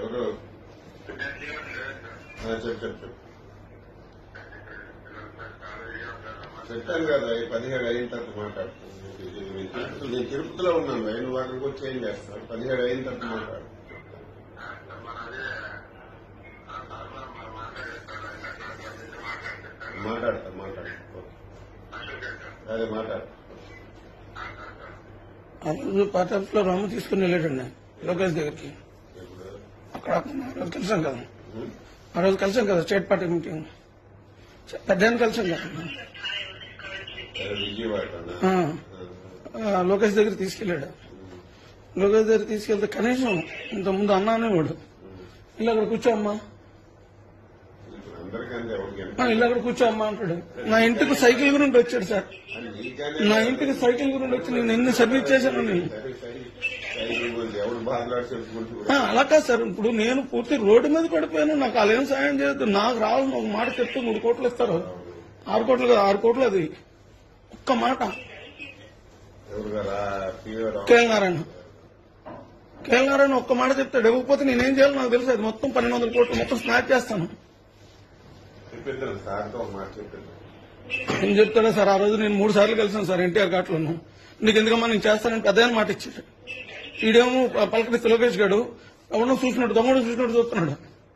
ఎవరు ఆ, చెప్పు చెప్పు చెప్పు చెప్పాను కదా ఈ పదిహేడు అయిన తర్వాత మాట్లాడుతాను నేను తిరుపతి- నేను తిరుపతిలో ఉన్నాను భయ్. నువ్వు అక్కడికి వచ్చి ఏం చేస్తావు పదిహేడు అయిన తర్వాత మాట్లాడు మాట్లాడతా మాట్లాడతా ఓకే. అదే మాట్లాడు ఆ రోజు పార్టీ ఆఫీస్ లో రాము తీసుకుని వెళ్ళాడండి లోకేష్ దగ్గరికి ఇప్పుడు అక్కడ ఆ రోజు కలిసాం కదా ఉం? ఆ రోజు కలిసాం కదా స్టేట్ పార్టీ మీటింగ్ పెద్ద కలిసాం కదా అదే విజయవాడనా ఆ, ఆ, లోకేష్ దగ్గర తీసుకెళ్ళాడు లోకేష్ దగ్గర తీసుకెళ్తే కనీసం ఇంత ముందు అన్నానే వాడు ఇల్లు అక్కడ కూర్చో అమ్మా ఇప్పుడు అందరికంటే ఎవరికి ఎంత ఆ, ఇల్లు అక్కడ కూర్చో అమ్మా అంటాడు నా ఇంటికి సైకిల్ గురించి వచ్చాడు సార్ అని నీకనే నా ఇంటికి సైకిల్ గురించి వచ్చి నేను ఎన్ని సర్వీస్ చేశాను నేను సరే సరే సైకిల్ గురించి ఎవడు బాధలాడు చెప్పుకుంటూ ఆ, అలా కాదు సార్ ఇప్పుడు నేను పూర్తి రోడ్డు మీద పడిపోయాను నాకు వాళ్ళు ఏం సాయం చేయొద్దు నాకు రావాలని ఒక మాట చెప్తే మూడు కోట్లు ఇస్తారు ఆరు కోట్లు కాదు ఆరు కోట్లు అది ఒక్క మాట ఎవరు కదా P O K L Narayana K L Narayana ఒక్క మాట చెప్తాడు ఇవ్వకపోతే నేనేం చేయాలో నాకు తెలుసు అది మొత్తం పన్నెండు వందల కోట్లు మొత్తం స్నాప్ చేస్తాను చెప్పిద్దాం సార్తో ఒక మాట చెప్పిద్దాం ఏం చెప్తాడో సార్ ఆ రోజు నేను మూడు సార్లు కలిసాను సార్ ఎన్టీఆర్ ఘాట్లోను నీకు ఎందుకమ్మా నేను చేస్తానని పెద్ద ఆయన మాట ఇచ్చాడు ఈడేమో పలకరిస్తే లోకేష్ గాడు ఎవడో చూసినట్టు దొంగడు చూసినట్టు చూస్తున్నాడు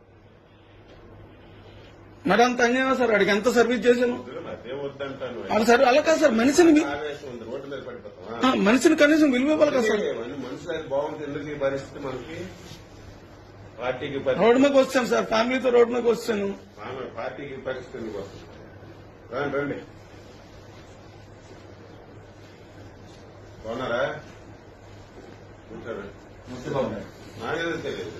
మరి అంత అన్యాయం సార్ వాడికి ఎంత సర్వీస్ చేశాను అదే వద్దంటాను అది సార్ అలా కాదు సార్ మనిషిని వి- ఆవేశం ఉంది రోడ్డు మీద పడిపోతాం ఆ, మనిషిని కనీసం విలువ ఇవ్వాలి కదా సార్ మనుషులు అది బాగుంటుంది ఎందుకు ఈ పరిస్థితి మనకి పార్టీకి పరి- రోడ్డు మీదకి వచ్చాను సార్ ఫ్యామిలీతో రోడ్డు మీదకి వచ్చాను ఆమె పార్టీకి పరిస్థితి ఎందుకు వస్తుంది రండి రండి బాగున్నారా కూర్చోండి నాకేదో తెలియదు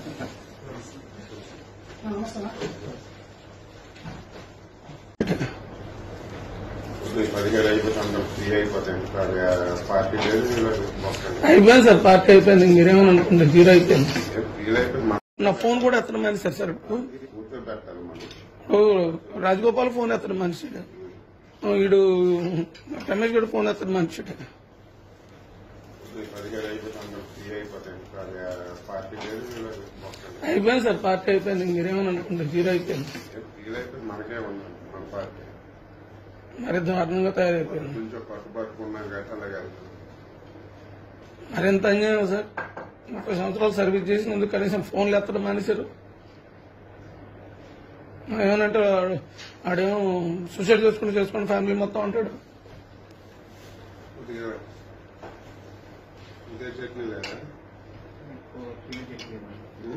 ఈ పదిహేడు అయిపోతే అందరూ ఫ్రీ అయిపోతాయి కాదు, ఆ పార్టీ లేదు వీళ్ళకి మొత్తం అయిపోయింది సార్ పార్టీ అయిపోయింది మీరేమని అనుకుంటే జీరో అయిపోయింది ఫ్రీ అయిపోతే మా నా ఫోన్ కూడా ఎత్తడం మనిషి సార్ సార్ ఇప్పుడు కూర్చోబెట్టాలి మనం ఇప్పుడు రాజగోపాల్ ఫోన్ ఎత్తడం మనిషిడు వీడు రమేష్ గడు ఫోన్ ఎత్తడం మనిషిడు ఈ పదిహేడు అయిపోతే అందరూ ఫ్రీ అయిపోతాయి కాదు, ఆ పార్టీ లేదు వీళ్ళకి మొత్తం అయిపోయింది సార్ పార్టీ అయిపోయింది మీరేమని అనుకుంటే జీరో అయిపోయింది ఫ్రీ అయిపోతే మనకే ఉన్నాం మన పార్టీ మరి దారుణంగా తయారైపోయింది కొంచెం పట్టుబట్టుకున్నాం కాబట్టి అలాగే వెళ్తాం. మరింత అన్యాయం సార్ ముప్పై సంవత్సరాలు సర్వీస్ చేసినందుకు కనీసం ఫోన్లు ఎత్తడం మానేశారు ఏమనంటే వాడు- ఆడేమో సూసైడ్ చేసుకుని చేసుకుని ఫ్యామిలీ మొత్తం అంటాడు కొద్దిగా ఇదే చట్నీ లేదా